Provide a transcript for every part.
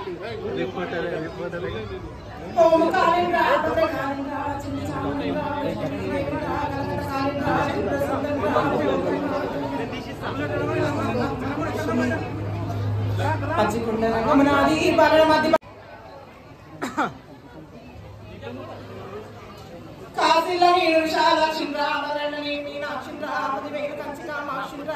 ఓం కాళింద్ర భద్ర కాళింద్ర చిన్ని చాముండ్ర వైకుంఠ కలకట కాళింద్ర పచ్చికుండ రంగమునాది పరణ మధ్య కాశీలో నీడు విశాలాక్షింద్ర మరణి మీనాక్షింద్ర పదివేలు కంచి కామాక్షింద్ర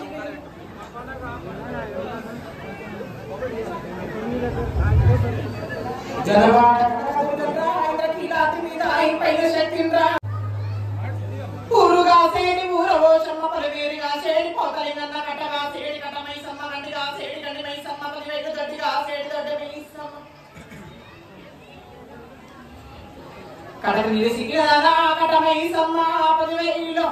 జనవాడ ఇంద్రకీలాతి మీద పైన శక్తింద్ర ఊరుగా సేడి ఊరవోషమ్మ పరవేరిగా సేడి పోతలింగన్న కట్టగా సేడి కట్ట మైసమ్మ గండిగా సేడి గండి మైసమ్మ పదివేలు దొడ్డిగా సేడి దొడ్డ మైసమ్మ కడకు నిలిసి కట్ట మైసమ్మ పదివేలు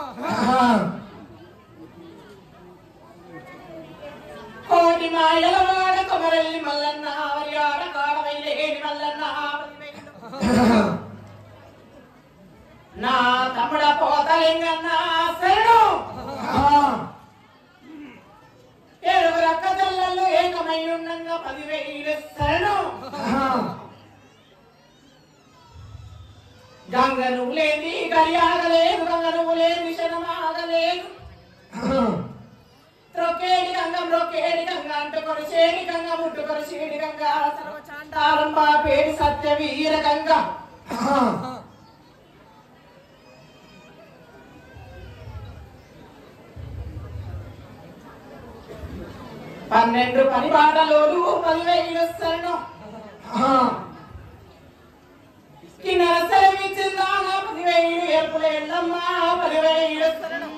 కోటి మాయల వాడ కొమరల్లి మల్లన్న వరియాడ కాడవైలేని మల్లన్న పదివేలు నా తమ్ముడ పోతలింగన్న శరణు ఏడుగురు అక్క చెల్లెళ్ళు ఏకమై ఉండంగా పదివేలు శరణు గంగ నువ్వు లేని గడియాగలేదు గంగ నువ్వు లేని శనమాగలేదు త్రొక్కేడి గంగ మ్రొక్కేడి గంగ అంటుకొని చేడి గంగ ముట్టుకొని చేడి గంగ సర్వచాండాలం పేడి సత్య వీర గంగ పన్నెండు పని బాటలోలు పదివేలు శరణం కిన్నెర సెలవిచ్చిందాన పదివేలు ఏర్పులేళ్ళమ్మ పదివేలు శరణం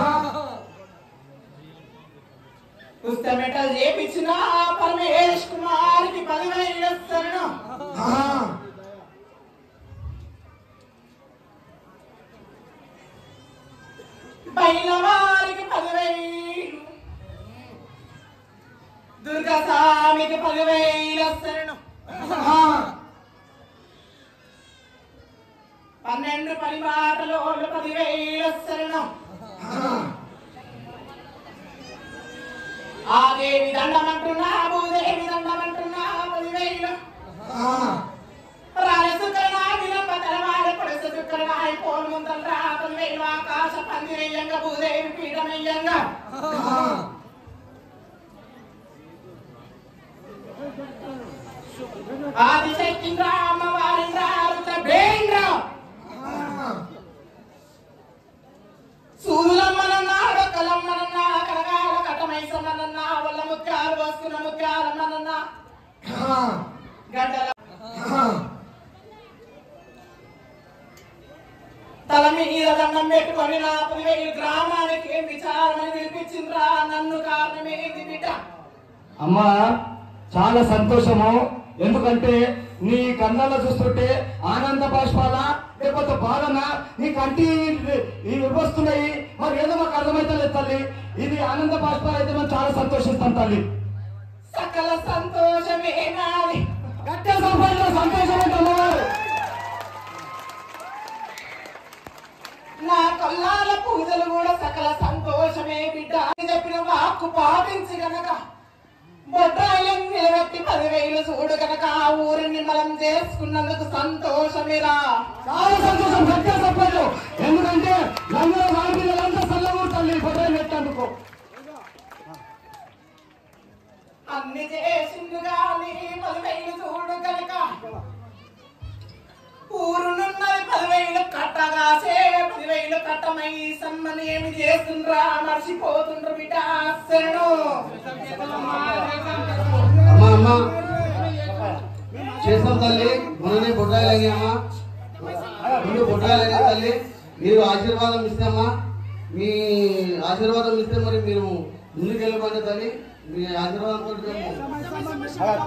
పుస్తమెటలు చేపించిన పరమేష్ కుమార్కి పదివేలు శరణం పైన వారికి పదివేలు దుర్గా స్వామికి పదివేల శరణం పన్నెండు పని మాటలు పదివేల శరణం ఆ దేవి దండమంటున్నా భూదేవి దండమంటున్నా పదివేలు రాజశుక్రనా విలంబ తలవాడ పొడస శుక్రనాయ పోలు ముందల్ రా పదివేలు ఆకాశ పందిరయ్యంగా భూదేవి పీఠమయ్యంగా ఆదిశక్తింద్ర అమ్మవారింద్ర అరుత భేంద్ర సూదులమ్మనన్నా డొక్కలమ్మనన్నా కనగాల కటమైసమ్మనన్నా వల్ల ముత్యాలు వస్తున్న ముత్యాలమ్మనన్నా గడ్డల తల మీద దండం పెట్టుకొని నా పదివేలు గ్రామానికి ఏం విచారణ వినిపించిందిరా నన్ను కారణమేంది బిడ్డ అమ్మా చాలా సంతోషము ఎందుకంటే నీ కళ్ళల్లో చూస్తుంటే ఆనంద బాష్పాల లేకపోతే బాధన నీ కంటి ఇవి వస్తున్నాయి మరి ఏదో మాకు అర్థమైతే తల్లి ఇది ఆనంద బాష్పాలు అయితే మేము చాలా సంతోషిస్తాం తల్లి సకల సంతోషమే నాది గట్టిగా సంపాదించిన సంతోషం అంటే అమ్మవారు నా కొల్లాల పూజలు కూడా సకల సంతోషమే బిడ్డ అని చెప్పిన వాక్కు పాటించి గనక బొడ్రాయిలను నిలబెట్టి పదివేలు చూడు గనక ఆ ఊరిని నిమ్మలం చేసుకున్నందుకు సంతోషమేరా చాలా సంతోషం గట్టిగా సంపాదించు ఎందుకంటే లంగర వాడిపిల్లలంతా సల్లమూరు తల్లి పొద్దున పెట్టేందుకు అన్ని చేసిండు గాని పదివేలు చూడు గనక ఊరునున్నది పదివేలు కట్టగాసే పదివేలు కట్టమై సమ్మని ఏమి చేస్తుండ్రా మర్చిపోతుండ్రు బిడ్డ శరణు అమ్మా అమ్మా చేస్తాం తల్లి మొన్ననే బొడ్రాయిలు అయ్యామా ముందు బొడ్రాయిలు అయినా తల్లి మీరు ఆశీర్వాదం ఇస్తామా మీ ఆశీర్వాదం ఇస్తే మరి మీరు ముందుకు వెళ్ళిపోయిన తల్లి మీ ఆశీర్వాదం తోటి మేము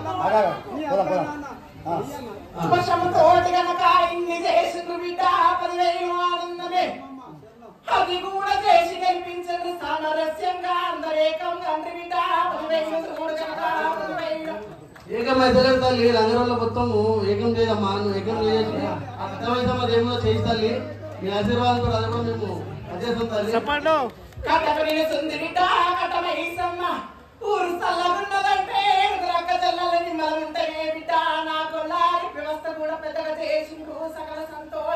వర్షముతోటి గనక ఇన్ని చేసిండ్రు బిడ్డ పదివేలు ఆనందమే అది కూడా చేసి కనిపించండి సామరస్యంగా అందరేకం తండ్రి బిడ్డ పదివేలు చూడు గనక పదివేలు ఏకం అయితే తల్లి రంగరంలో మొత్తం ఏకం చేయదమ్మా నువ్వు ఏకం చేసి ఆ కథమైతే మరి ఏమో చేసి తల్లి మీ ఆశీర్వాదం కూడా అది కూడా మేము అదేస్తాం తల్లి కట్టబడిన సుందరి బిడ్డ కట్టమైసమ్మ ఊరు చల్లగున్నదంటే రక్క చల్లని నిమ్మలం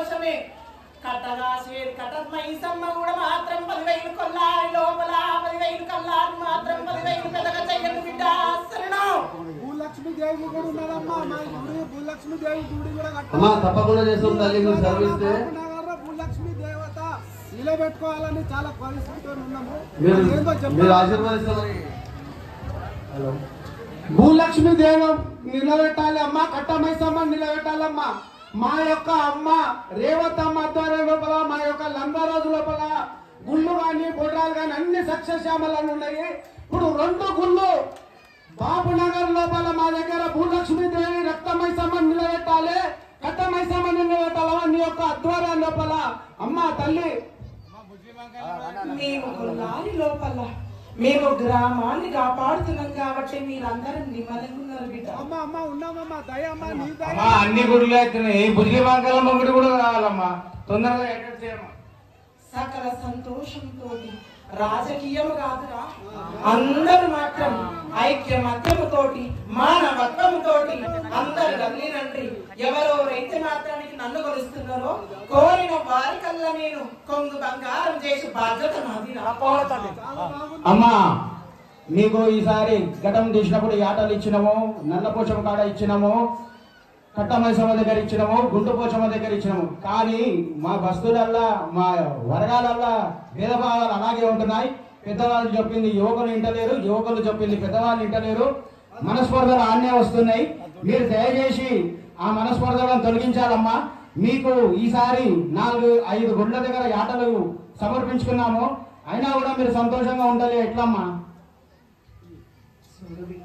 సంతోషమే కట్టగాసేది కట్ట మైసమ్మ కూడా మాత్రం పదివేలు కొల్లారి లోపల పదివేలు కల్లారి మాత్రం పదివేలు పెద్దగా చెయ్యను బిడ్డ అసలు భూలక్ష్మి దేవి కూడా ఉన్నదమ్మా మా గుడి భూలక్ష్మి దేవి గుడి కూడా అమ్మా తప్పకుండా చేస్తాం తల్లి మీరు సర్విస్తే కట్టాలి భూలక్ష్మి దేవత నిలబెట్టుకోవాలని చాలా పరిస్థితితో ఉన్నాము మీరు అదేందో చెప్పండి. మీరు ఆశీర్వదిస్తామని హలో భూలక్ష్మి దేవం నిలబెట్టాలి అమ్మ కట్టమైసమ్మ నిలబెట్టాలమ్మా మా యొక్క అమ్మ రేవతమ్మ ఆధ్వర్యం లోపల మా యొక్క లంబరాజు లోపల గుళ్ళు కానీ బొడ్రాలు కానీ అన్ని సక్సెశ్యామలను ఉన్నాయి ఇప్పుడు రెండు గుళ్ళు బాబునగర్ లోపల మా దగ్గర భూలక్ష్మి దేవి రక్తమైసమ్మ నిలబెట్టాలి కట్టమైసమ్మ నిలబెట్టాలమ్మా నీ యొక్క ఆధ్వర్యం లోపల అమ్మ తల్లి మేము కొల్లారి లోపల మేము గ్రామాన్ని కాపాడుతున్నాం కాబట్టి మీరందరూ నిమ్మలంగా ఉన్నారు బిడ్డ అమ్మ అమ్మ ఉన్నామమ్మా దయమ్మ నీ దయ అమ్మా అన్ని గుడులు అవుతున్నాయి బుజ్జి మంగళమ్మ గుడి కూడా కావాలమ్మా తొందరగా ఎక్కడ చేయమ్మా సకల సంతోషంతో రాజకీయం కాదురా అందరూ మాత్రం ఐక్యమత్యముతోటి మానవత్వముతోటి అందరు గమనినండి ఎవరెవరైతే మాత్రానికి నన్ను కొలుస్తున్నారో కోరిన వారికల్లా నేను కొంగు బంగారం చేసి బాధ్యత నాది అమ్మా మీకు ఈసారి ఘటం తీసినప్పుడు ఈ ఆటలు ఇచ్చినాము నల్లపోచమ కాడ ఇచ్చినాము కట్టమైసమ్మ దగ్గర ఇచ్చినాము గుంటు పోచమ్మ దగ్గర ఇచ్చినాము కానీ మా బస్తులల్లా మా వర్గాలల్లా భేదభావాలు అలాగే ఉంటున్నాయి పెద్దవాళ్ళు చెప్పింది యువకులు వింటలేరు యువకులు చెప్పింది పెద్దవాళ్ళు వింటలేరు మనస్పర్ధలు ఆన్నే వస్తున్నాయి మీరు దయచేసి ఆ మనస్పర్ధలను తొలగించాలమ్మా మీకు ఈసారి నాలుగు ఐదు గుండ్ల దగ్గర ఆటలు సమర్పించుకున్నాము అయినా కూడా మీరు సంతోషంగా ఉండాలి ఎట్లమ్మా చూడు బిడ్డ.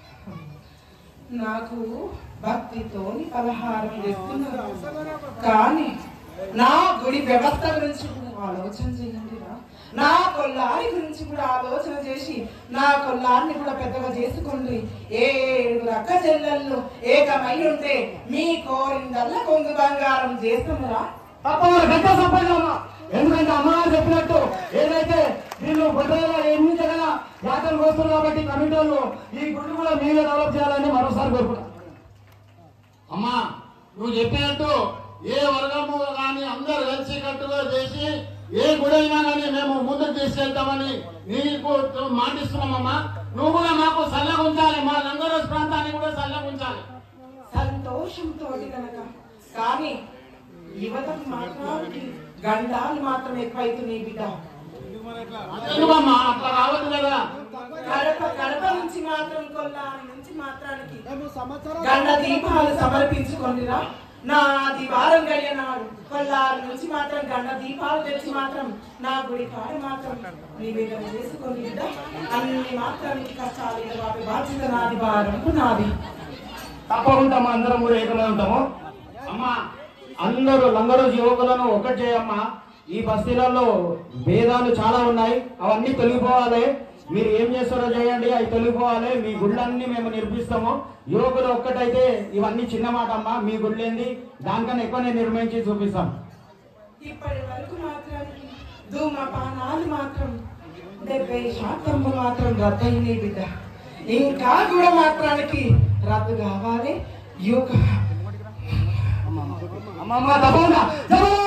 నాకు భక్తితోని పలహారం చేస్తున్నారు కానీ నా గుడి వ్యవస్థ గురించి కూడా ఆలోచన చేయండిరా నా కొల్లారి గురించి కూడా ఆలోచన చేసి నా కొల్లారిని కూడా పెద్దగా చేసుకోండి ఏ ఏడుగురు అక్క చెల్లెళ్ళు ఏకమై ఉంటే మీ కోరిందల్లా కొంగు బంగారం చేస్తున్నరా తప్పకుండా గట్ట సంపదమ్మా ఎందుకంటే అమ్మగారు చెప్పినట్టు ఏదైతే వీళ్ళు బొడ్డలో ఎన్ని జగల యాత్రలు వస్తున్నారు కాబట్టి కమిటీ వాళ్ళు ఈ గుడి కూడా మీరే డెవలప్ చేయాలని మరోసారి కోరుకుంటాం అమ్మా నువ్వు చెప్పినట్టు ఏ వర్గము కానీ అందరు కలిసి కట్టుగా చేసి ఏ గుడైనా కానీ మేము ముందుకు తీసుకెళ్తామని నీకు మాటిస్తున్నామమ్మా నువ్వు కూడా మాకు సల్లగా ఉంచాలి మా లంగరోజు ప్రాంతాన్ని కూడా సల్లగా ఉంచాలి సంతోషంతో కనుక కానీ యువత మాత్రానికి గండాలు మాత్రం ఎక్కువైతున్నాయి బిడ్డ ఎందుకమ్మా అట్లా రావద్దు కదా గడప గడప నుంచి మాత్రం కొల్లారి నుంచి మాత్రానికి మేము సంవత్సరాలు గండ దీపాలు సమర్పించుకొనిరా నా దివారం గడియనాడు కొల్లారి నుంచి మాత్రం గండ దీపాలు తెచ్చి మాత్రం నా గుడి కాడ మాత్రం నివేదన చేసుకొని బిడ్డ అన్ని మాత్రానికి కష్టాలు వాటి బాధ్యత నాది భారం నాది తప్పకుండా మా అందరం కూడా ఏకమై ఉంటాము అమ్మా అందరూ లంగరోజు యువకులను ఒకటి చేయమ్మా ఈ బస్తీలలో భేదాలు చాలా ఉన్నాయి అవన్నీ తొలగిపోవాలి మీరు ఏం చేస్తారో చేయండి అవి తొలగిపోవాలి మీ గుళ్ళన్నీ మేము నిర్మిస్తాము యువకులు ఒక్కటైతే ఇవన్నీ చిన్న మాట అమ్మా మీ గుళ్ళేంది దానికన్నా ఎక్కువ నిర్మించి చూపిస్తాం ఇప్పటి వరకు మాత్రానికి ధూమపానాలు మాత్రం డెబ్బై శాతం మాత్రం రద్దయినాయి బిడ్డ ఇంకా కూడా మాత్రానికి రద్దు కావాలి యువక అమ్మమ్మ తప్పకుండా జై